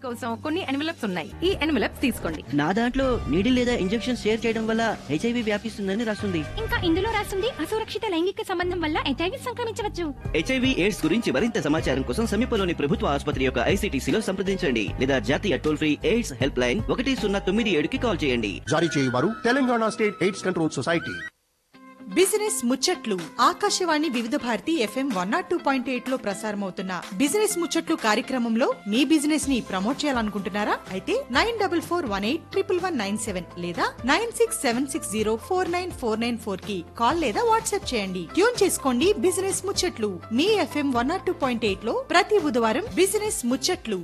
కోసం కొన్ని ఎన్వలప్స్ ఉన్నాయి ఈ ఎన్వలప్స్ తీసుకోండి నా దాంట్లో నీడిల్ లేదా ఇంజెక్షన్ షేర్ చేయడం వల్ల హెచ్ఐవి వ్యాపిస్తుందని రాస్తుంది ఇంకా ఇందులో రాస్తుంది అసురక్షిత లైంగిక సంబంధం వల్ల హెచ్ఐవి సంక్రమించవచ్చు హెచ్ఐవి ఎయిడ్స్ గురించి మరింత సమాచారం కోసం సమీపంలోని ప్రభుత్వ ఆసుపత్రి యొక్క ఐసీటీసీలో సంప్రదించండి లేదా జాతీయ toll free AIDS help line ఒకటి సున్నా తొమ్మిది ఏడుకి కాల్ చేయండి జారీ చేయవారు Telangana state AIDS control society business ముచ్చట్లు Akashvani Vividh Bharati FM one nought two point eight లో ప్రసారమవుతున్న బిజినెస్ ముచ్చట్లు కార్యక్రమంలో మీ బిజినెస్ ని ప్రమోట్ చేయాలనుకుంటున్నారా అయితే nine double four one eight triple one nine seven లేదా nine six seven six zero four nine four nine four కి కాల్ లేదా వాట్సాప్ చేయండి ట్యూన్ చేసుకోండి బిజినెస్ ముచ్చట్లు మీ FM one nought two point eight లో ప్రతి బుధవారం బిజినెస్ ముచ్చట్లు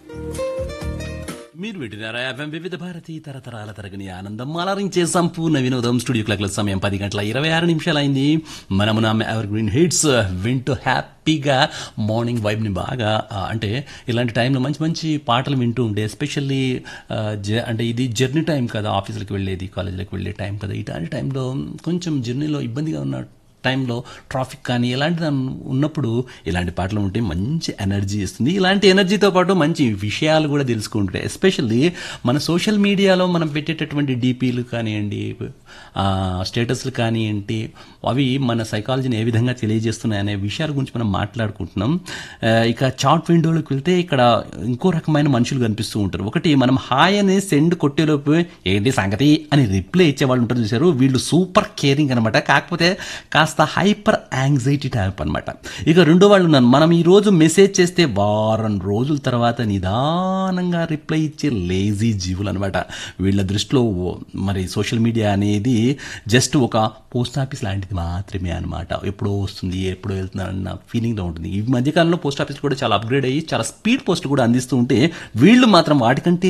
మీరు వింటున్నారా ఎఫ్ఎం వివిధ భారతి తరతరాల తరగని ఆనందం అలరించే సంపూర్ణ వినోదం స్టూడియో క్లాక్ల సమయం పది గంటల ఇరవై ఆరు నిమిషాలైంది మనము నా ఎవర్ గ్రీన్ హిట్స్ వింటూ హ్యాపీగా మార్నింగ్ వైబ్ని బాగా ఆ, అంటే ఇలాంటి టైంలో మంచి మంచి పాటలు వింటూ ఉండే ఎస్పెషల్లీ అంటే ఇది జర్నీ టైం కదా ఆఫీసులకు వెళ్ళేది కాలేజీలకు వెళ్ళే టైం కదా ఇలాంటి టైంలో కొంచెం జర్నీలో ఇబ్బందిగా ఉన్న టైంలో ట్రాఫిక్ కానీ ఇలాంటి ఉన్నప్పుడు ఇలాంటి పాటలు ఉంటే మంచి ఎనర్జీ ఇస్తుంది ఇలాంటి ఎనర్జీతో పాటు మంచి విషయాలు కూడా తెలుసుకుంటాయి ఎస్పెషల్లీ మన సోషల్ మీడియాలో మనం పెట్టేటటువంటి డీపీలు కానివ్వండి ఆ, స్టేటస్లు కానివ్వండి అవి మన సైకాలజీని ఏ విధంగా తెలియజేస్తున్నాయి అనే విషయాల గురించి మనం మాట్లాడుకుంటున్నాం ఆ, ఇక చాట్ విండోలోకి వెళ్తే ఇక్కడ ఇంకో రకమైన మనుషులు కనిపిస్తూ ఉంటారు ఒకటి మనం హాయ్ అనే సెండ్ కొట్టేలోపు ఏంటి సంగతి అని రిప్లై ఇచ్చే వాళ్ళు ఉంటారు చూసారు వీళ్ళు సూపర్ కేరింగ్ అనమాట కాకపోతే కాస్త హైపర్ యాంగ్జైటీ టైప్ అనమాట ఇక రెండో వాళ్ళు ఉన్నారు మనం ఈ రోజు మెసేజ్ చేస్తే వారం రోజుల తర్వాత నిదానంగా రిప్లై ఇచ్చే లేజీ జీవులు అనమాట వీళ్ళ దృష్టిలో మరి సోషల్ మీడియా అనేది జస్ట్ ఒక పోస్ట్ ఆఫీస్ లాంటిది మాత్రమే అనమాట ఎప్పుడో వస్తుంది ఎప్పుడో వెళ్తుందన్న ఫీలింగ్లో ఉంటుంది ఈ మధ్యకాలంలో పోస్ట్ ఆఫీస్ కూడా చాలా అప్గ్రేడ్ అయ్యి చాలా స్పీడ్ పోస్ట్ కూడా అందిస్తూ ఉంటే వీళ్ళు మాత్రం వాటికంటే